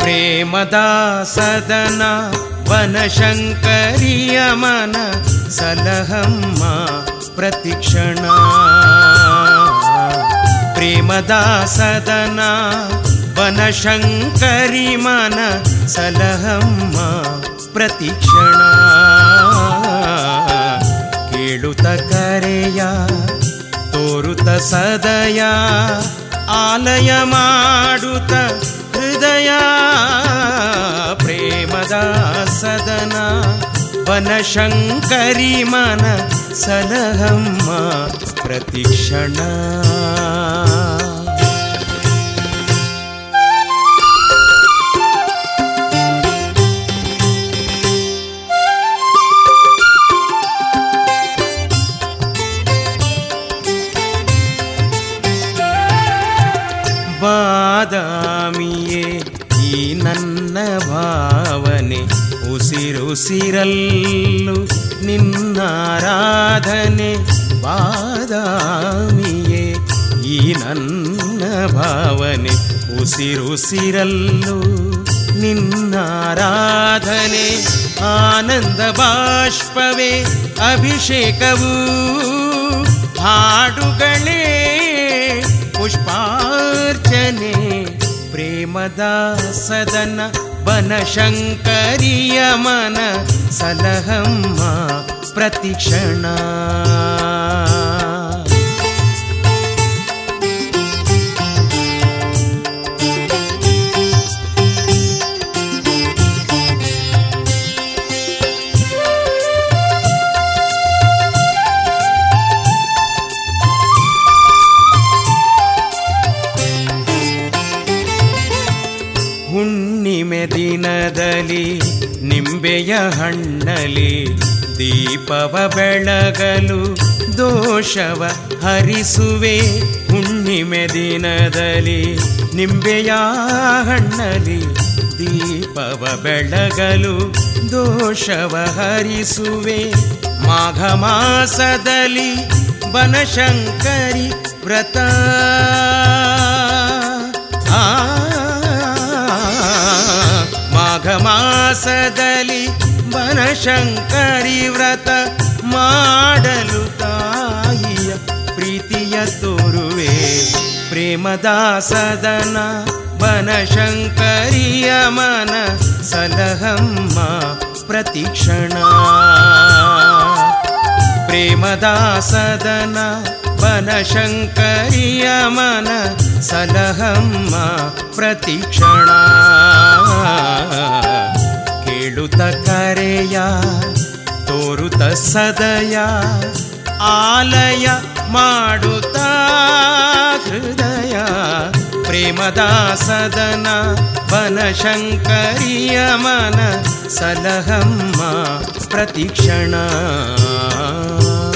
ಪ್ರೇಮದ ಸದನ ವನಶಂಕರಿಯ ಮನ ಸಲಹಮ್ಮ ಪ್ರತಿಕ್ಷಣ ಪ್ರೇಮದ ಸದನ ವನಶಂಕರಿ ಮನ ಸಲಹಮ್ಮ ಪ್ರತಿಕ್ಷಣ ಕೇಳುತ್ತ ಕರೆಯ ತೋರುತ್ತ ಸದಯ ಆಲಯ ಮಾಡುತ್ತ ಹೃದಯ ಪ್ರೇಮದ ಸದನ ವನಶಂಕರಿ ಮನ ಸಲಹಮ್ಮ ಪ್ರತಿಕ್ಷಣ ಬಾದಾಮಿಯೇ ಈ ನನ್ನ ಭಾವನೆ ಉಸಿರುಸಿರಲ್ಲು ನಿನ್ನಾರಾಧನೆ ಬಾದಾಮಿಯೇ ಈ ನನ್ನ ಭಾವನೆ ಉಸಿರುಸಿರಲ್ಲು ನಿನ್ನಾರಾಧನೆ ಆನಂದ ಬಾಷ್ಪವೇ ಅಭಿಷೇಕವು ಹಾಡುಗಳೇ ಪುಷ್ಪಾರ್ಚನೆ ಪ್ರೇಮದ ಸದನ ಬನಶಂಕರಿಯ ಮನ ಸಲಹಮ್ಮ ಪ್ರತಿಕ್ಷಣ ಹುಣ್ಣಿಮೆ ದಿನದಲ್ಲಿ ನಿಂಬೆಯ ಹಣ್ಣಲಿ ದೀಪವ ಬೆಳಗಲು ದೋಷವ ಹರಿಸುವೆ ಹುಣ್ಣಿಮೆ ದಿನದಲ್ಲಿ ನಿಂಬೆಯ ಹಣ್ಣಲಿ ದೀಪವ ಬೆಳಗಲು ದೋಷವ ಹರಿಸುವೆ ಮಾಘ ಮಾಸದಲ್ಲಿ ಬನಶಂಕರಿ ವ್ರತ ಆ ಮಾಘ ಮಾಸದಲ್ಲಿ ಬನಶಂಕರಿ ವ್ರತ ಮಾಡಲು ತಾಯಿಯ ಪ್ರೀತಿಯ ತೋರುವೆ ಪ್ರೇಮದ ಸದನ ಬನಶಂಕರಿಯ ಮನ ಸಲಹಮ್ಮ ಪ್ರತಿಕ್ಷಣ ಪ್ರೇಮದ ಸದನ ಬನಶಂಕರಿಯ ಮನ ಸಲಹಮ್ಮ ಪ್ರತಿಕ್ಷಣ ಕೇಳುತ್ತ ಕರೆಯ ತೋರುತ್ತ ಸದಯ ಆಲಯ ಮಾಡುತ್ತ ಹೃದಯ ಪ್ರೇಮದ ಸದನ ಬನಶಂಕರಿಯ ಮನ ಸಲಹಮ್ಮ ಪ್ರತಿಕ್ಷಣ